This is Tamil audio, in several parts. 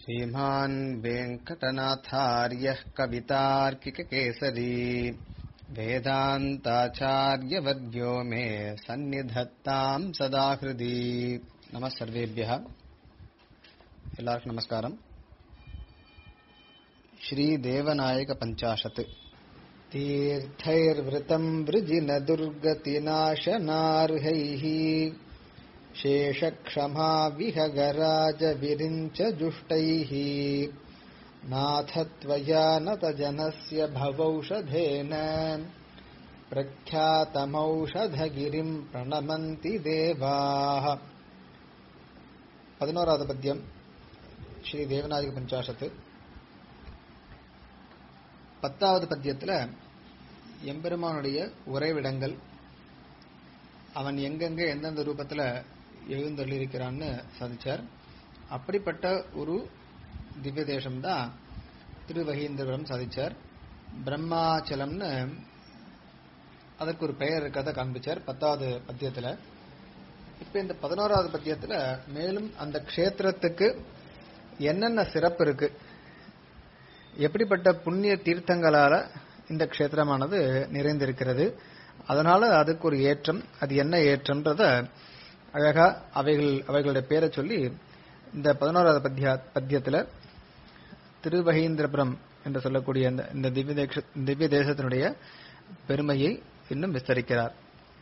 श्रीमान् वेङ्कटनाथार्यः कवितार्किककेसरी वेदान्ताचार्यवर्यो मे सन्निधत्ताम् सदा हृदि नमः सर्वेभ्यः எல்லாருக்கும் நமஸ்காரம் श्रीदेवनायक पञ्चाशत् तीर्थैर्वृतम् वृजिनदुर्गतिनाशनार्हैः शेषक्षमा विहगराजविरिञ्च जुष्टैः नाथ त्वया नतजनस्य भवौषधेन प्रख्यातमौषधगिरिम् प्रणमन्ति देवाः பதினோராவது பத்தியம் ஸ்ரீ தேவநாயக பஞ்சாசத்து பத்தாவது பத்தியத்தில் எம்பெருமானுடைய உறைவிடங்கள் அவன் எங்கெங்க எந்தெந்த ரூபத்தில் எழுந்தள்ளிருக்கிறான்னு சாதிச்சார் அப்படிப்பட்ட ஒரு திவ்ய தேசம்தான் திருவகீந்திரபுரம் சாதிச்சார் பிரம்மாச்சலம்னு அதற்கு ஒரு பெயர் இருக்கிறத காண்பிச்சார் பத்தாவது பத்தியத்தில் இப்ப இந்த பதினோராவது பத்தியத்துல மேலும் அந்த க்ஷேத்திரத்துக்கு என்னென்ன சிறப்பு இருக்கு எப்படிப்பட்ட புண்ணிய தீர்த்தங்களால இந்த க்ஷேத்திரமானது நிறைந்திருக்கிறது அதனால அதுக்கு ஒரு ஏற்றம் அது என்ன ஏற்றம்ன்றத அழகா அவைகள் அவைகளுடைய பேரை சொல்லி இந்த பதினோராவது பத்தியா பத்தியத்துல திருவகீந்திரபுரம் என்று சொல்லக்கூடிய இந்த இந்த திவ்ய தேச திவ்ய தேசத்தினுடைய பெருமையை இன்னும் விஸ்தரிக்கிறார்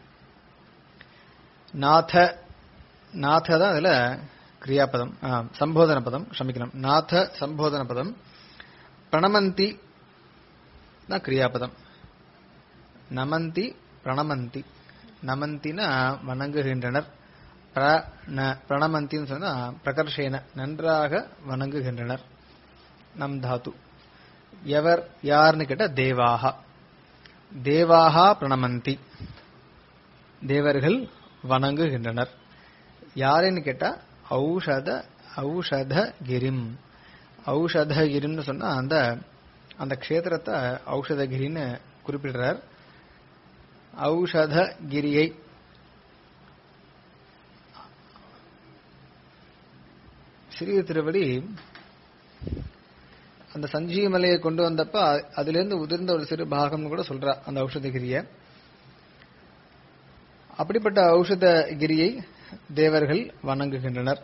நாத நாத தான் அதுல கிரியாபதம் சம்போதன பதம் க்ஷமிக்கணும் நாத சம்போதன பதம் பிரணமந்தி தான் கிரியாபதம் நமந்தி பிரணமந்தி நமந்தினா வணங்குகின்றனர் பிரணமந்தின்னு சொன்னா பிரகர்ஷேன நன்றாக வணங்குகின்றனர் நம் தாத்து எவர் யாருன்னு கேட்டா தேவாகா தேவாகா பிரணமந்தி தேவர்கள் வணங்குகின்றனர் யாருன்னு கேட்டா ஔஷத ஔஷத கிரிம் ஔஷத கிரிம்னு சொன்னா அந்த அந்த க்ஷேத்திரத்தை ஔஷதகிரின்னு குறிப்பிடுறார் ஔஷத கிரியை சிறிய திருவடி அந்த சஞ்சீவ மலையை கொண்டு வந்தப்ப அதிலிருந்து உதிர்ந்த ஒரு சிறு பாகம்னு கூட சொல்றா அந்த ஔஷதகிரியை அப்படிப்பட்ட ஔஷத கிரியை தேவர்கள் வணங்குகின்றனர்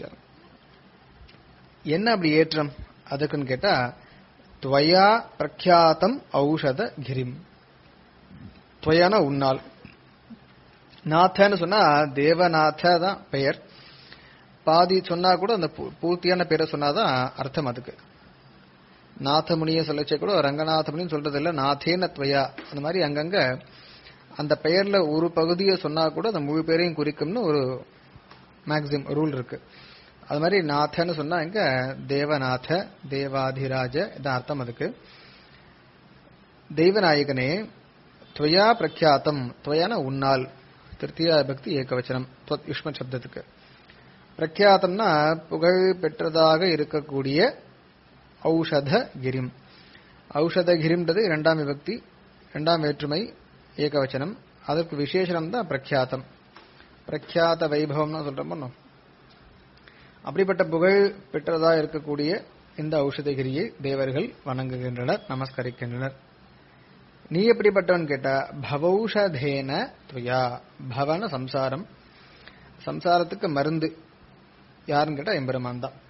என்ன அப்படி ஏற்றம் அதுக்குன்னு கேட்டா துவயா பிரக்யாத்தம் ஔஷத கிரிம் துவயான உன்னால் நாத்தன்னு சொன்னா தேவநாத தான் பெயர் பாதி சொன்னா கூட அந்த பூர்த்தியான பேரை சொன்னாதான் அர்த்தம் அதுக்கு நாதமுனிய சொல்லச்சே கூட ரங்கநாத முனின்னு சொல்றது இல்ல நாதேன துவயா அந்த மாதிரி அங்கங்க அந்த பெயர்ல ஒரு பகுதியை சொன்னா கூட அந்த முழு பேரையும் குறிக்கும்னு ஒரு மேக்சிம் ரூல் இருக்கு அது மாதிரி நாதன்னு சொன்னா இங்க தேவநாத தேவாதிராஜ இதான் அர்த்தம் அதுக்கு தெய்வநாயகனே துவயா பிரக்யாத்தம் துவயான உன்னால் திருத்தியா பக்தி ஏகவச்சனம் யுஷ்ம சப்தத்துக்கு பிரக்யாத்தம்னா புகழ் பெற்றதாக இருக்கக்கூடிய ஔஷத கிரிம் ஔஷத கிரிம்ன்றது இரண்டாம் விபக்தி இரண்டாம் வேற்றுமை ஏகவச்சனம் அதற்கு விசேஷனம் தான் பிரக்யாத்தம் பிரக்யாத வைபவம்னு சொல்றோமோ அப்படிப்பட்ட புகழ் பெற்றதா இருக்கக்கூடிய இந்த ஔஷதகிரியை தேவர்கள் வணங்குகின்றனர் நமஸ்கரிக்கின்றனர் நீ எப்படிப்பட்டவன் கேட்டா பவௌஷதேன துயா பவன சம்சாரம் சம்சாரத்துக்கு மருந்து யாருன்னு கேட்டா எம்பெருமான் தான்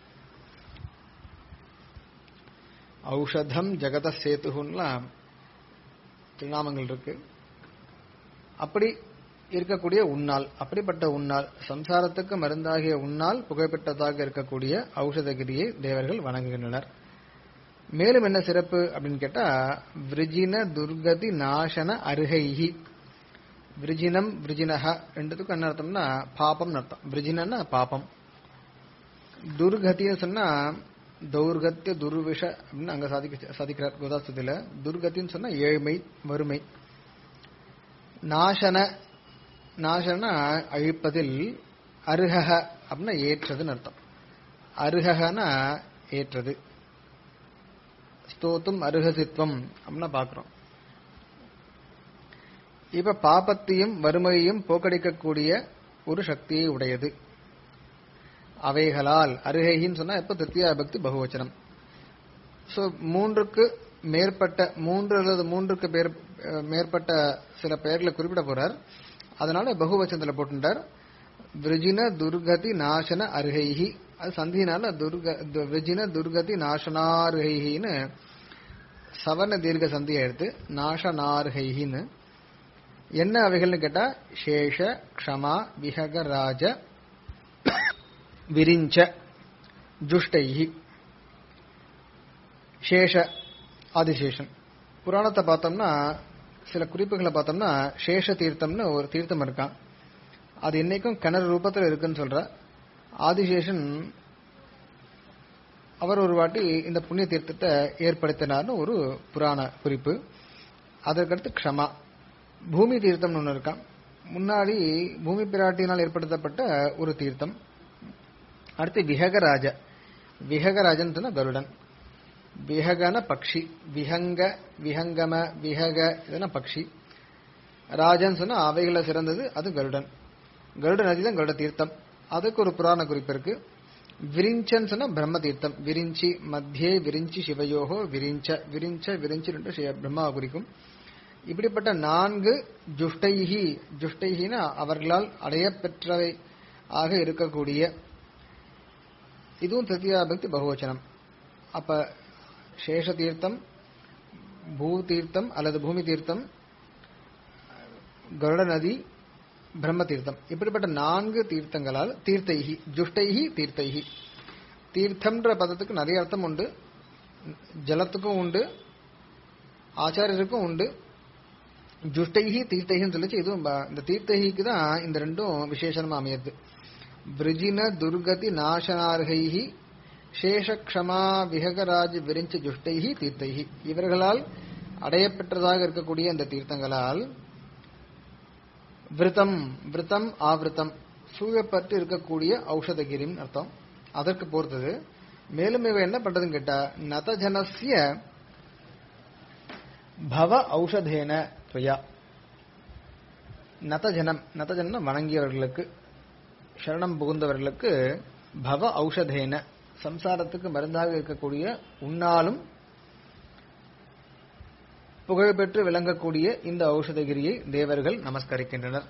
ஔஷதம் ஜெகத சேத்துகுன்லாம் திருநாமங்கள் இருக்கு அப்படி இருக்கக்கூடிய உன்னால் அப்படிப்பட்ட உன்னால் சம்சாரத்துக்கு மருந்தாகிய உன்னால் புகழ்பெற்றதாக இருக்கக்கூடிய ஔஷதகிரியை தேவர்கள் வணங்குகின்றனர் மேலும் என்ன சிறப்பு அப்படின்னு கேட்டா விரிஜின துர்கதி நாசன அருகைஹி விரிஜினம் விரிஜினஹ ரெண்டுத்துக்கும் என்ன அர்த்தம்னா பாபம் அர்த்தம் விரிஜினா பாபம் துர்கத்தின்னு சொன்னா தௌர்கத்திய துர்விஷ அப்படின்னு அங்க சாதிக்க சாதிக்கிறார் கோதாஸ்துதியில துர்கத்தின்னு சொன்னா ஏழ்மை வறுமை நாசன நாசன அழிப்பதில் அருகக அப்படின்னா ஏற்றதுன்னு அர்த்தம் அருககனா ஏற்றது ஸ்தோத்தும் அருகசித்வம் அப்படின்னா பாக்குறோம் இப்ப பாபத்தையும் வறுமையையும் போக்கடிக்கக்கூடிய ஒரு சக்தியை உடையது அவைகளால் அருகைன்னு சொன்னா எப்ப திருத்தியா பக்தி பகுவச்சனம் சோ மூன்றுக்கு மேற்பட்ட மூன்று அல்லது மூன்றுக்கு பேர் அஹ், மேற்பட்ட சில பெயர்களை குறிப்பிட போறார் அதனால பகுவச்சனத்துல போட்டுட்டார் விருஜின துர்கதி நாசன அருகைஹி அது சந்தினால துர்க து- விருஜின துர்கதி நாசனாருகைன்னு சவர்ண தீர்க்க சந்தியை எடுத்து நாசனார்கைன்னு என்ன அவைகள்னு கேட்டா சேஷ க்ஷமா விஹக ராஜ விரிஞ்ச ஜுஷ்டைஹி சேஷ ஆதிசேஷன் புராணத்தை பார்த்தோம்னா சில குறிப்புகளை பார்த்தோம்னா சேஷ தீர்த்தம்னு ஒரு தீர்த்தம் இருக்கான் அது இன்னைக்கும் கிணறு ரூபத்தில் இருக்குன்னு சொல்ற ஆதிசேஷன் அவர் ஒரு வாட்டி இந்த புண்ணிய தீர்த்தத்தை ஏற்படுத்தினார்னு ஒரு புராண குறிப்பு அதற்கடுத்து க்ஷமா பூமி தீர்த்தம்னு ஒன்று இருக்கான் முன்னாடி பூமி பிராட்டியினால் ஏற்படுத்தப்பட்ட ஒரு தீர்த்தம் அடுத்து விஹகராஜ விஹகராஜன் சொன்ன கருடன் விஹகன பக்ஷி விஹங்க விஹங்கம விஹக இதென்ன பக்ஷி ராஜன் சொன்னா அவைகளை சிறந்தது அது கருடன் கருட நதி தான் கருட தீர்த்தம் அதுக்கு ஒரு புராண குறிப்பு இருக்கு விரிஞ்சன் சொன்னா பிரம்ம தீர்த்தம் விரிஞ்சி மத்தியே விரிஞ்சி சிவயோகோ விரிஞ்ச விரிஞ்ச விரிஞ்சு ரெண்டு சிவ- பிரம்மாவை குறிக்கும் இப்படிப்பட்ட நான்கு ஜுஷ்டைஹி ஜுஷ்டைஹினா அவர்களால் அடையப்பெற்றவை ஆக இருக்கக்கூடிய இதுவும் திருத்தியா பக்தி பகுவச்சனம் அப்ப சேஷ தீர்த்தம் பூ தீர்த்தம் அல்லது பூமி தீர்த்தம் கருட நதி பிரம்ம தீர்த்தம் இப்படிப்பட்ட நான்கு தீர்த்தங்களால் தீர்த்தைஹி ஜுஷ்டைஹி தீர்த்தைஹி தீர்த்தம்ன்ற பதத்துக்கு நிறைய அர்த்தம் உண்டு ஜலத்துக்கும் உண்டு ஆச்சாரியருக்கும் உண்டு ஜுஷ்டைஹி தீர்த்தைஹின்னு சொல்லிச்சு இதுவும் ப- இந்த தீர்த்தைஹிக்கு தான் இந்த ரெண்டும் விசேஷமா அமையுது விருஜின துர்கதி நாசனார்கைஹி சேஷக்ஷமா விஹகராஜ் விரிஞ்ச ஜுஷ்டைஹி தீர்த்தைஹி இவர்களால் அடையப்பெற்றதாக இருக்கக்கூடிய இந்த தீர்த்தங்களால் விருத்தம் விருத்தம் ஆவிருத்தம் சூழப்பட்டு இருக்கக்கூடிய ஔஷதகிரின் அர்த்தம் அதற்கு பொறுத்தது மேலும் இவ என்ன பண்றதுன்னு கேட்டா நதஜனசிய பவ ஔஷதேன துவயா நதஜனம் நதஜனம் வணங்கியவர்களுக்கு சரணம் புகுந்தவர்களுக்கு பவ ஔஷதேன சம்சாரத்துக்கு மருந்தாக இருக்கக்கூடிய உன்னாலும் புகழ்பெற்று விளங்கக்கூடிய இந்த ஔஷதகிரியை தேவர்கள் நமஸ்கரிக்கின்றனர்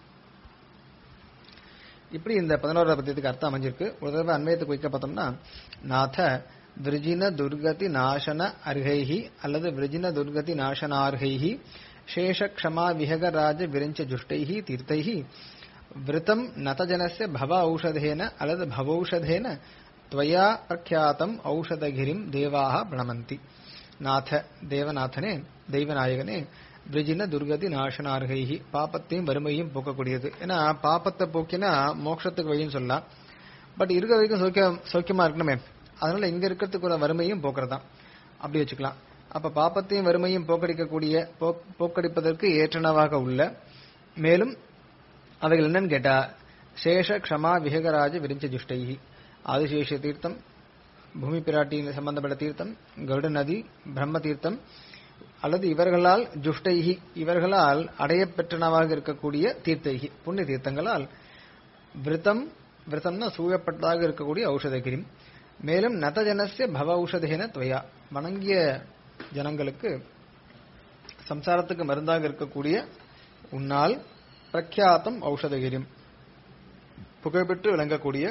இப்படி இந்த பதினோராவது பத்தியத்துக்கு அர்த்தம் அமைஞ்சிருக்கு ஒரு தடவை அன்வயத்துக்கு வைக்க பார்த்தோம்னா நாத விருஜின துர்கதி நாசன அர்ஹைஹி அல்லது விருஜின துர்கதி நாசனார்ஹைஹி சேஷ க்ஷமா விஹகராஜ விரிஞ்ச ஜுஷ்டைஹி தீர்த்தைஹி விருத்தம் நதஜனஸ்ய பவ ஔஷதேன அல்லது பவௌஷதேன त्वया பிரக்யாத்தம் ஔஷதகிரிம் தேவாக பிரணமந்தி நாத தேவநாதனே தெய்வநாயகனே விரிஜின துர்கதி நாசனார்கைகி பாப்பத்தையும் வறுமையும் போக்கக்கூடியது ஏன்னா பாப்பத்தை போக்கினா மோட்சத்துக்கு வழின்னு சொல்லலாம் பட் இருக்கிற வரைக்கும் சௌக்கியம் சௌக்கியமா இருக்கணுமே அதனால இங்க இருக்கிறதுக்கு ஒரு வறுமையும் போக்குறதாம் அப்படி வச்சுக்கலாம் அப்ப பாப்பத்தையும் வறுமையும் போக்கடிக்கக்கூடிய போக்- போக்கடிப்பதற்கு ஏற்றனவாக உள்ள மேலும் அவைகள் என்னன்னு கேட்டா சேஷ க்ஷமா விஹகராஜ விரிஞ்ச ஜுஷ்டைகி ஆதிசேஷ தீர்த்தம் பூமி பிராட்டியின் சம்பந்தப்பட்ட தீர்த்தம் கருட நதி பிரம்ம தீர்த்தம் அல்லது இவர்களால் ஜுஷ்டைகி இவர்களால் அடையப்பெற்றனவாக இருக்கக்கூடிய தீர்த்தைகி புண்ணிய தீர்த்தங்களால் விருத்தம் விரதம்னா சூழப்பட்டதாக இருக்கக்கூடிய ஔஷதகிரி மேலும் நதஜனஸ்ய பவ ஔஷதேன துவயா வணங்கிய ஜனங்களுக்கு சம்சாரத்துக்கு மருந்தாக இருக்கக்கூடிய உன்னால் பிரக்யாத்தம் ஔஷதகிரிம் புகழ்பெற்று விளங்கக்கூடிய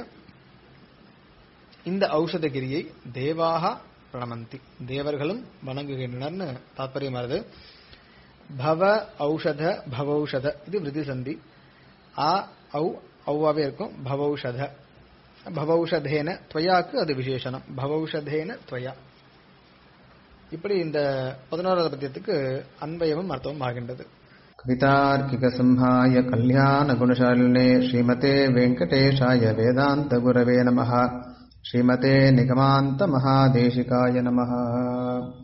இந்த ஔஷதகிரியை தேவாக பிரணமந்தி தேவர்களும் வணங்குகின்றனர்னு தாற்பயமானது பவ ஔஷத பவௌஷத இது விருதி சந்தி ஆ ஔ ஔவாவே இருக்கும் பவௌஷத பவௌஷதேன துவயாக்கு அது விசேஷனம் பவௌஷதேன துவயா இப்படி இந்த பதினோராவது பத்தியத்துக்கு அன்பயமும் அர்த்தமும் ஆகின்றது कवितार्किकसंहाय कल्याणगुणशालिने श्रीमते वेङ्कटेशाय वेदान्तगुरवे नमः श्रीमते निगमान्तमहादेशिकाय नमः